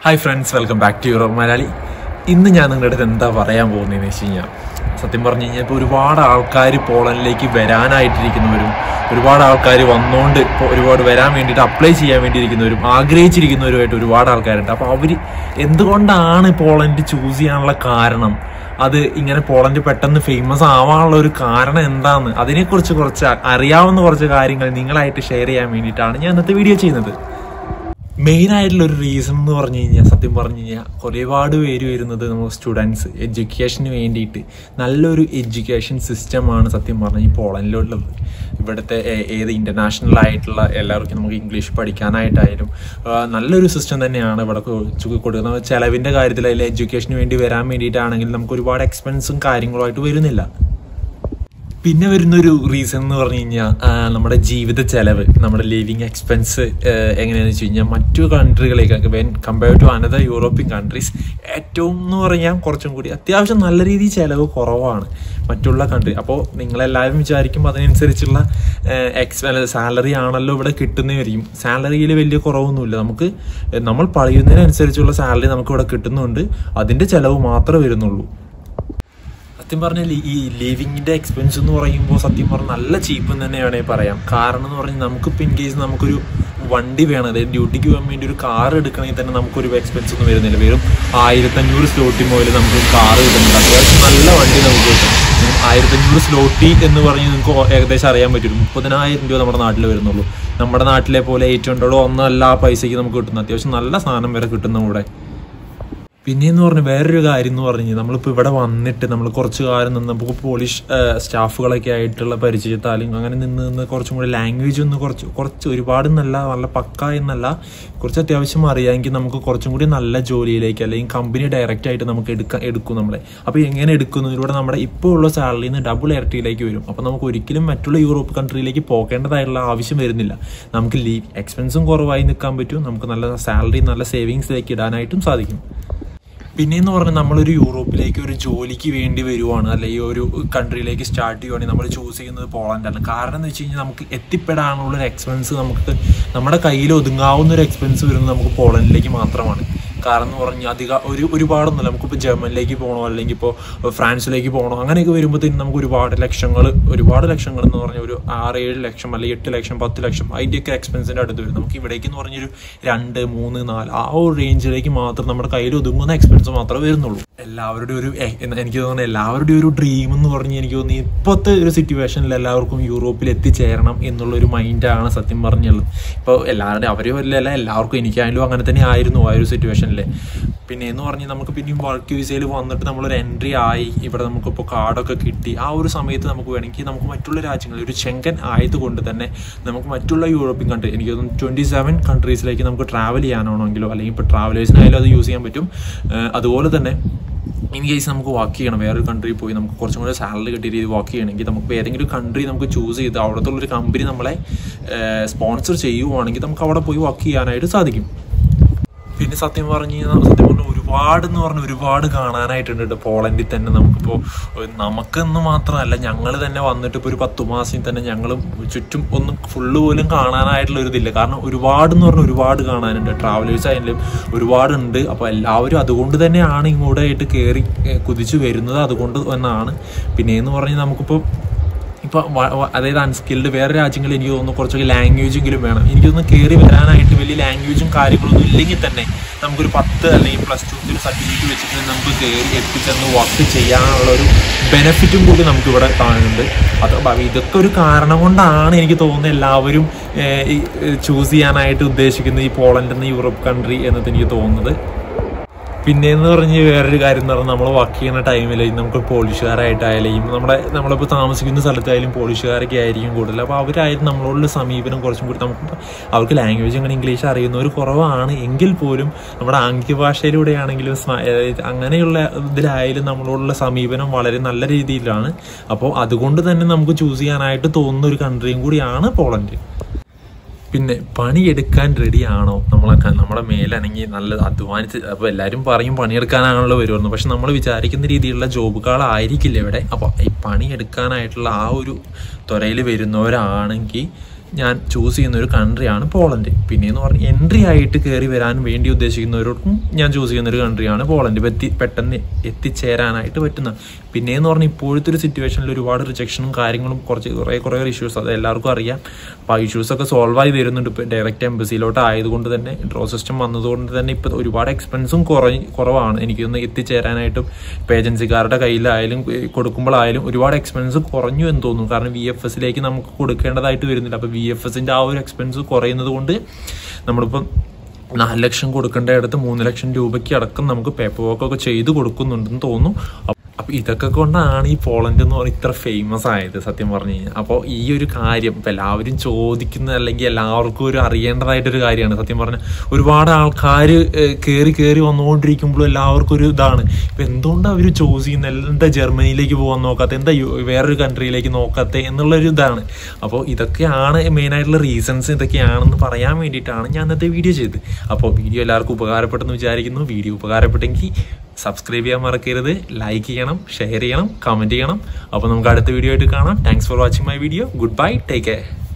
Hi friends welcome back to Euro Malayali ഇന്ന് ഞാൻ നിങ്ങളുടെ അടുത്ത് എന്താ പറയാൻ പോകുന്നതെന്ന് വെച്ച് കഴിഞ്ഞാൽ സത്യം പറഞ്ഞു കഴിഞ്ഞാൽ ഇപ്പോൾ ഒരുപാട് ആൾക്കാർ പോളണ്ടിലേക്ക് വരാനായിട്ടിരിക്കുന്നവരും ഒരുപാട് ആൾക്കാർ വന്നുകൊണ്ട് ഇപ്പോൾ ഒരുപാട് വരാൻ വേണ്ടിയിട്ട് അപ്ലൈ ചെയ്യാൻ വേണ്ടിയിരിക്കുന്നവരും ആഗ്രഹിച്ചിരിക്കുന്നവരുമായിട്ട് ഒരുപാട് ആൾക്കാരുണ്ട് അപ്പോൾ അവർ എന്തുകൊണ്ടാണ് പോളണ്ട് ചൂസ് ചെയ്യാനുള്ള കാരണം അത് ഇങ്ങനെ പോളണ്ട് പെട്ടെന്ന് ഫേമസ് ആവാനുള്ള ഒരു കാരണം എന്താന്ന് അതിനെക്കുറിച്ച് കുറച്ച് അറിയാവുന്ന കുറച്ച് കാര്യങ്ങൾ നിങ്ങളായിട്ട് ഷെയർ ചെയ്യാൻ വേണ്ടിയിട്ടാണ് ഞാൻ ഇന്നത്തെ വീഡിയോ ചെയ്യുന്നത് മെയിൻ ആയിട്ടുള്ള ഒരു റീസൺ എന്ന് പറഞ്ഞു കഴിഞ്ഞാൽ സത്യം പറഞ്ഞു കഴിഞ്ഞാൽ ഒരുപാട് പേര് വരുന്നത് നമ്മൾ സ്റ്റുഡൻസ് എഡ്യൂക്കേഷന് വേണ്ടിയിട്ട് നല്ലൊരു എഡ്യൂക്കേഷൻ സിസ്റ്റമാണ് സത്യം പറഞ്ഞാൽ ഈ പോളണ്ടിലുള്ളത് ഇവിടുത്തെ ഏ- ഏത് ഇൻ്റർനാഷണൽ ആയിട്ടുള്ള എല്ലാവർക്കും നമുക്ക് ഇംഗ്ലീഷ് പഠിക്കാനായിട്ടായാലും ആ, നല്ലൊരു സിസ്റ്റം തന്നെയാണ് ഇവിടെ കൊ- ചു- കൊടുക്കുന്നത് ചിലവിൻ്റെ കാര്യത്തിൽ അതിൽ എഡ്യൂക്കേഷന് വേണ്ടി വരാൻ വേണ്ടിയിട്ടാണെങ്കിൽ നമുക്ക് ഒരുപാട് എക്സ്പെൻസും കാര്യങ്ങളുമായിട്ട് വരുന്നില്ല പിന്നെ വരുന്നൊരു റീസൺ എന്ന് പറഞ്ഞു കഴിഞ്ഞാൽ നമ്മുടെ ജീവിത ചെലവ് നമ്മുടെ ലിവിങ് എക്സ്പെൻസ് എങ്ങനെയാണെന്ന് വെച്ച് കഴിഞ്ഞാൽ മറ്റു കൺട്രികളേക്കൊക്കെ when compare to another European countries ഏറ്റവും എന്ന് പറഞ്ഞാൽ കുറച്ചും കൂടി അത്യാവശ്യം നല്ല രീതിയിൽ ചെലവ് കുറവാണ് മറ്റുള്ള കൺട്രി അപ്പോൾ നിങ്ങളെല്ലാവരും വിചാരിക്കും അതിനനുസരിച്ചുള്ള എക്സ് സാലറി ആണല്ലോ ഇവിടെ കിട്ടുന്നതായിരിക്കും സാലറിയിൽ വലിയ കുറവൊന്നുമില്ല നമുക്ക് ഏഹ്, നമ്മൾ പറയുന്നതിനനുസരിച്ചുള്ള സാലറി നമുക്ക് ഇവിടെ കിട്ടുന്നുണ്ട് അതിൻ്റെ ചിലവ് മാത്രമേ വരുന്നുള്ളൂ സത്യം പറഞ്ഞാൽ ഈ ലിവിങ്ങിന്റെ എക്സ്പെൻസ് എന്ന് പറയുമ്പോൾ സത്യം പറഞ്ഞാൽ നല്ല ചീപ്പ് എന്ന് തന്നെ വേണമെങ്കിൽ പറയാം കാരണം എന്ന് പറഞ്ഞാൽ നമുക്കിപ്പോൾ ഇൻ കേസ് നമുക്കൊരു വണ്ടി വേണം അതായത് ഡ്യൂട്ടിക്ക് പോകാൻ വേണ്ടി ഒരു കാർ എടുക്കണമെങ്കിൽ തന്നെ നമുക്കൊരു എക്സ്പെൻസ് ഒന്നും വരുന്നില്ല വെറും ആയിരത്തഞ്ഞൂറ് സ്ലോട്ടി മുതൽ നമുക്ക് കാർ കിട്ടുന്നുണ്ട് അത്യാവശ്യം നല്ല വണ്ടി നമുക്ക് കിട്ടും ആയിരത്തഞ്ഞൂറ് സ്ലോട്ടി എന്ന് പറഞ്ഞ് നിങ്ങൾക്ക് ഏകദേശം അറിയാൻ പറ്റും ഒരു മുപ്പതിനായിരം രൂപ നമ്മുടെ നാട്ടിൽ വരുന്നുള്ളൂ നമ്മുടെ നാട്ടിലെ പോലെ എയ്റ്റ് ഹൺഡ്രഡോ ഒന്നല്ല ആ പൈസയ്ക്ക് നമുക്ക് കിട്ടുന്നു അത്യാവശ്യം നല്ല സാധനം വരെ കിട്ടുന്നു ഇവിടെ പിന്നെയെന്ന് പറഞ്ഞ വേറൊരു കാര്യം എന്ന് പറഞ്ഞു കഴിഞ്ഞാൽ നമ്മളിപ്പോൾ ഇവിടെ വന്നിട്ട് നമ്മൾ കുറച്ച് കാലം നിന്ന് നമുക്ക് പോളിഷ് സ്റ്റാഫുകളൊക്കെ ആയിട്ടുള്ള പരിചയത്താലും അങ്ങനെ നിന്ന് നിന്ന് കുറച്ചും കൂടി ലാംഗ്വേജ് ഒന്ന് കുറച്ച് കുറച്ച് ഒരുപാട് നല്ല നല്ല പക്ക എന്നല്ല കുറച്ച് അത്യാവശ്യം അറിയാമെങ്കിൽ നമുക്ക് കുറച്ചും കൂടി നല്ല ജോലിയിലേക്ക് അല്ലെങ്കിൽ കമ്പനി ഡയറക്റ്റ് ആയിട്ട് നമുക്ക് എടുക്കാൻ എടുക്കും നമ്മളെ അപ്പോൾ എങ്ങനെ എടുക്കുന്നു ഇവിടെ നമ്മുടെ ഇപ്പോൾ ഉള്ള സാലറിയിൽ നിന്ന് ഡബിൾ ഇരട്ടിയിലേക്ക് വരും അപ്പോൾ നമുക്ക് ഒരിക്കലും മറ്റുള്ള യൂറോപ്പ് കൺട്രിയിലേക്ക് പോകേണ്ടതായിട്ടുള്ള ആവശ്യം വരുന്നില്ല നമുക്ക് ലീവ് എക്സ്പെൻസും കുറവായി നിൽക്കാൻ പറ്റും നമുക്ക് നല്ല സാലറി നല്ല സേവിങ്സിലേക്ക് ഇടാനായിട്ടും സാധിക്കും പിന്നെയെന്ന് പറഞ്ഞാൽ നമ്മളൊരു യൂറോപ്പിലേക്ക് ഒരു ജോലിക്ക് വേണ്ടി വരുവാണ് അല്ലെങ്കിൽ ഒരു കൺട്രിയിലേക്ക് സ്റ്റാർട്ട് ചെയ്യുവാണെങ്കിൽ നമ്മൾ ചൂസ് ചെയ്യുന്നത് പോളണ്ടാണ് കാരണം എന്ന് വെച്ച് കഴിഞ്ഞാൽ നമുക്ക് എത്തിപ്പെടാനുള്ള ഒരു എക്സ്പെൻസ് നമുക്ക് നമ്മുടെ കയ്യിൽ ഒതുങ്ങാവുന്ന ഒരു എക്സ്പെൻസ് വരുന്നത് നമുക്ക് പോളണ്ടിലേക്ക് മാത്രമാണ് കാരണം എന്ന് പറഞ്ഞാൽ അധികം ഒരു ഒരുപാടൊന്നുമില്ല നമുക്കിപ്പോൾ ജർമ്മനിലേക്ക് പോകണോ അല്ലെങ്കിൽ ഇപ്പോൾ ഫ്രാൻസിലേക്ക് പോകണോ അങ്ങനെയൊക്കെ വരുമ്പോഴത്തേക്കും നമുക്ക് ഒരുപാട് ലക്ഷങ്ങൾ ഒരുപാട് ലക്ഷങ്ങൾ എന്ന് പറഞ്ഞാൽ ഒരു ആറ് ഏഴ് ലക്ഷം അല്ലെങ്കിൽ എട്ട് ലക്ഷം പത്ത് ലക്ഷം അതിൻ്റെയൊക്കെ എക്സ്പെൻസിൻ്റെ അടുത്ത് വരും നമുക്ക് ഇവിടേക്ക് എന്ന് പറഞ്ഞൊരു രണ്ട് മൂന്ന് നാല് ആ ഒരു റേഞ്ചിലേക്ക് മാത്രം നമ്മുടെ കയ്യിൽ ഒതുങ്ങുന്ന എക്സ്പെൻസ് മാത്രമേ വരുന്നുള്ളൂ എല്ലാവരുടെയും ഒരു എ- എന്ന് എനിക്ക് തോന്നുന്നു എല്ലാവരുടെയും ഒരു ഡ്രീം എന്ന് പറഞ്ഞ് എനിക്ക് തോന്നുന്നു ഇപ്പോഴത്തെ ഒരു സിറ്റുവേഷനിൽ എല്ലാവർക്കും യൂറോപ്പിൽ എത്തിച്ചേരണം എന്നുള്ള ഒരു മൈൻഡാണ് സത്യം പറഞ്ഞുള്ളത് ഇപ്പോൾ എല്ലാവരുടെയും അവരും അല്ല എല്ലാവർക്കും എനിക്കായാലും അങ്ങനെ തന്നെ ആയിരുന്നു ആ ഒരു സിറ്റുവേഷനിൽ പിന്നെ എന്ന് പറഞ്ഞാൽ നമുക്ക് പിന്നെയും വർക്ക് വിസയിൽ വന്നിട്ട് നമ്മളൊരു എൻട്രി ആയി ഇവിടെ നമുക്കിപ്പോൾ കാർഡൊക്കെ കിട്ടി ആ ഒരു സമയത്ത് നമുക്ക് വേണമെങ്കിൽ നമുക്ക് മറ്റുള്ള രാജ്യങ്ങളിൽ ഒരു ചെങ്കൻ ആയതുകൊണ്ട് തന്നെ നമുക്ക് മറ്റുള്ള യൂറോപ്യൻ കൺട്രി എനിക്ക് തോന്നുന്നു ട്വൻറ്റി സെവൻ കൺട്രീസിലേക്ക് നമുക്ക് ട്രാവൽ ചെയ്യാനാണെങ്കിലോ അല്ലെങ്കിൽ ഇപ്പോൾ ട്രാവലേഴ്സിനായാലും അത് യൂസ് ചെയ്യാൻ പറ്റും ഏഹ് അതുപോലെ തന്നെ ഇൻ കേസ് നമുക്ക് വർക്ക് ചെയ്യണം വേറൊരു കൺട്രി പോയി നമുക്ക് കുറച്ചും കൂടെ സാലറി കിട്ടിയ രീതി വർക്ക് ചെയ്യണമെങ്കിൽ നമുക്ക് ഏതെങ്കിലും കൺട്രി നമുക്ക് ചൂസ് ചെയ്ത് അവിടുത്തെ ഒരു കമ്പനി നമ്മളെ സ്പോൺസർ ചെയ്യുവാണെങ്കിൽ നമുക്ക് അവിടെ പോയി വർക്ക് ചെയ്യാനായിട്ട് സാധിക്കും പിന്നെ സത്യം പറഞ്ഞു കഴിഞ്ഞാൽ സത്യം പറഞ്ഞാൽ ഒരുപാട് എന്ന് പറഞ്ഞാൽ ഒരുപാട് കാണാനായിട്ടുണ്ട് ട്ടോ. പോളണ്ടിൽ തന്നെ നമുക്കിപ്പോൾ നമുക്കെന്ന് മാത്രമല്ല ഞങ്ങൾ തന്നെ വന്നിട്ട് ഇപ്പോൾ ഒരു പത്തു മാസം തന്നെ ഞങ്ങൾ ചുറ്റും ഒന്നും ഫുള്ള് പോലും കാണാനായിട്ടുള്ള ഒരു ഇതില്ല കാരണം ഒരുപാട് എന്ന് പറഞ്ഞാൽ ഒരുപാട് കാണാനുണ്ട് ട്രാവലേഴ്സ് ആയാലും ഒരുപാടുണ്ട് അപ്പോൾ എല്ലാവരും അതുകൊണ്ട് തന്നെയാണ് ഇങ്ങോട്ടായിട്ട് കയറി ഏഹ്, കുതിച്ചു വരുന്നത് അതുകൊണ്ട് എന്നാണ് പിന്നെ എന്ന് പറഞ്ഞാൽ നമുക്കിപ്പോൾ ഇപ്പൊ വ- വ- അതായത് അൺസ്കിൽഡ് വേറെ രാജ്യങ്ങളിൽ എനിക്ക് തോന്നുന്നു കുറച്ചൊക്കെ ലാംഗ്വേജെങ്കിലും വേണം എനിക്ക് തോന്നുന്നു കയറി വരാനായിട്ട് വലിയ ലാംഗ്വേജും കാര്യങ്ങളൊന്നും ഇല്ലെങ്കിൽ തന്നെ നമുക്കൊരു പത്ത് അല്ലെങ്കിൽ പ്ലസ് ടു ഒരു സർട്ടിഫിക്കറ്റ് വെച്ചിട്ട് നമുക്ക് കയറി എത്തിച്ചെന്ന് വർക്ക് ചെയ്യാനുള്ള ഒരു ബെനിഫിറ്റും കൂടി നമുക്ക് ഇവിടെ കാണുന്നുണ്ട് അത് ബ- ഇതൊക്കെ ഒരു കാരണം കൊണ്ടാണ് എനിക്ക് തോന്നുന്നത് എല്ലാവരും ചൂസ് ചെയ്യാനായിട്ട് ഉദ്ദേശിക്കുന്നത് ഈ പോളണ്ട് എന്ന യൂറോപ്പ് കൺട്രി എന്നത് എനിക്ക് തോന്നുന്നത് പിന്നെ എന്ന് പറഞ്ഞ് വേറൊരു കാര്യം എന്ന് പറഞ്ഞാൽ നമ്മൾ വർക്ക് ചെയ്യുന്ന ടൈമിൽ നമുക്ക് പോളിഷുകാരായിട്ടായാലും നമ്മുടെ നമ്മളിപ്പോൾ താമസിക്കുന്ന സ്ഥലത്തായാലും പോളിഷുകാരൊക്കെ ആയിരിക്കും കൂടുതൽ അപ്പോൾ അവരായിട്ട് നമ്മളോടുള്ള സമീപനം കുറച്ചും കൂടി നമുക്ക് അവർക്ക് ലാംഗ്വേജ് അങ്ങനെ ഇംഗ്ലീഷ് അറിയുന്നവർ കുറവാണ് എങ്കിൽ പോലും നമ്മുടെ ആംഗ്യ ഭാഷയിലൂടെയാണെങ്കിലും സ്മ- അതായത് അങ്ങനെയുള്ള ഇതിലായാലും നമ്മളോടുള്ള സമീപനം വളരെ നല്ല രീതിയിലാണ് അപ്പോൾ അതുകൊണ്ട് തന്നെ നമുക്ക് ചൂസ് ചെയ്യാനായിട്ട് തോന്നുന്ന ഒരു കൺട്രിയും കൂടിയാണ് പോളണ്ട് പിന്നെ പണിയെടുക്കാൻ റെഡിയാണോ നമ്മളൊക്കെ നമ്മുടെ മേലനങ്ങി നല്ല അധ്വാനിച്ച് അപ്പോൾ എല്ലാവരും പറയും പണിയെടുക്കാനാണല്ലോ വരുമെന്ന് പക്ഷെ നമ്മൾ വിചാരിക്കുന്ന രീതിയിലുള്ള ജോബുകളായിരിക്കില്ല ഇവിടെ അപ്പോൾ ഈ പണിയെടുക്കാനായിട്ടുള്ള ആ ഒരു ത്വരയിൽ വരുന്നവരാണെങ്കിൽ ഞാൻ ചൂസ് ചെയ്യുന്ന ഒരു കൺട്രിയാണ് പോളണ്ട് പിന്നെയെന്ന് പറഞ്ഞ് എൻട്രി ആയിട്ട് കയറി വരാൻ വേണ്ടി ഉദ്ദേശിക്കുന്നവർക്കും ഞാൻ ചൂസ് ചെയ്യുന്ന ഒരു കൺട്രിയാണ് പോളണ്ട് ഇപ്പം എത്തി പെട്ടെന്ന് എത്തിച്ചേരാനായിട്ട് പറ്റുന്ന പിന്നെയെന്ന് പറഞ്ഞാൽ ഇപ്പോഴത്തെ ഒരു സിറ്റുവേഷനിൽ ഒരുപാട് റിജക്ഷനും കാര്യങ്ങളും കുറച്ച് കുറേ കുറേ ഇഷ്യൂസ് അത് എല്ലാവർക്കും അറിയാം അപ്പോൾ ആ ഇഷ്യൂസൊക്കെ സോൾവ് ആയി വരുന്നുണ്ട് ഇപ്പോൾ ഡയറക്റ്റ് എംബസിയിലോട്ട് ആയതുകൊണ്ട് തന്നെ ഡ്രോ സിസ്റ്റം വന്നതുകൊണ്ട് തന്നെ ഇപ്പോൾ ഒരുപാട് എക്സ്പെൻസും കുറഞ്ഞ് കുറവാണ് എനിക്കൊന്ന് എത്തിച്ചേരാനായിട്ടും ഇപ്പോൾ ഏജൻസിക്കാരുടെ കയ്യിലായാലും ഏ, കൊടുക്കുമ്പോഴായാലും ഒരുപാട് എക്സ്പെൻസ് കുറഞ്ഞു എന്ന് തോന്നുന്നു കാരണം വി എഫ് എസിലേക്ക് നമുക്ക് കൊടുക്കേണ്ടതായിട്ട് വരുന്നില്ല അപ്പോൾ വി എഫ് എസിൻ്റെ ആ ഒരു എക്സ്പെൻസ് കുറയുന്നത് കൊണ്ട് നമ്മളിപ്പം നാല് ലക്ഷം കൊടുക്കേണ്ട അടുത്ത് മൂന്ന് ലക്ഷം രൂപയ്ക്ക് അടക്കം നമുക്ക് പേപ്പർ വർക്കൊക്കെ ചെയ്ത് കൊടുക്കുന്നുണ്ടെന്ന് തോന്നുന്നു അപ്പ- അപ്പൊ ഇതൊക്കെ കൊണ്ടാണ് ഈ പോളണ്ട് എന്ന് പറയുന്നത് ഇത്ര ഫേമസ് ആയത് സത്യം പറഞ്ഞു കഴിഞ്ഞാൽ അപ്പോൾ ഈ ഒരു കാര്യം ഇപ്പൊ എല്ലാവരും ചോദിക്കുന്ന അല്ലെങ്കിൽ എല്ലാവർക്കും ഒരു അറിയേണ്ടതായിട്ടൊരു കാര്യമാണ് സത്യം പറഞ്ഞാൽ ഒരുപാട് ആൾക്കാർ കയറി കയറി വന്നുകൊണ്ടിരിക്കുമ്പോഴും എല്ലാവർക്കും ഒരു ഇതാണ് ഇപ്പൊ എന്തുകൊണ്ടാണ് അവർ ചോദിക്കുന്നത് ചെയ്യുന്നത് എന്താ ജർമ്മനിയിലേക്ക് പോകാൻ നോക്കാത്ത എന്താ യു- വേറൊരു കൺട്രിയിലേക്ക് നോക്കാത്ത എന്നുള്ളൊരു ഇതാണ് അപ്പോൾ ഇതൊക്കെയാണ് മെയിൻ ആയിട്ടുള്ള റീസൺസ് ഇതൊക്കെയാണെന്ന് പറയാൻ വേണ്ടിയിട്ടാണ് ഞാൻ ഇന്നത്തെ വീഡിയോ ചെയ്തത് അപ്പോൾ വീഡിയോ എല്ലാവർക്കും ഉപകാരപ്പെട്ടെന്ന് വിചാരിക്കുന്നു വീഡിയോ ഉപകാരപ്പെട്ടെങ്കിൽ സബ്സ്ക്രൈബ് ചെയ്യാൻ മറക്കരുത് ലൈക്ക് ചെയ്യണം ഷെയർ ചെയ്യണം കമൻറ്റ് ചെയ്യണം അപ്പോൾ നമുക്ക് അടുത്ത വീഡിയോ ആയിട്ട് കാണാം thanks for watching my video good bye take care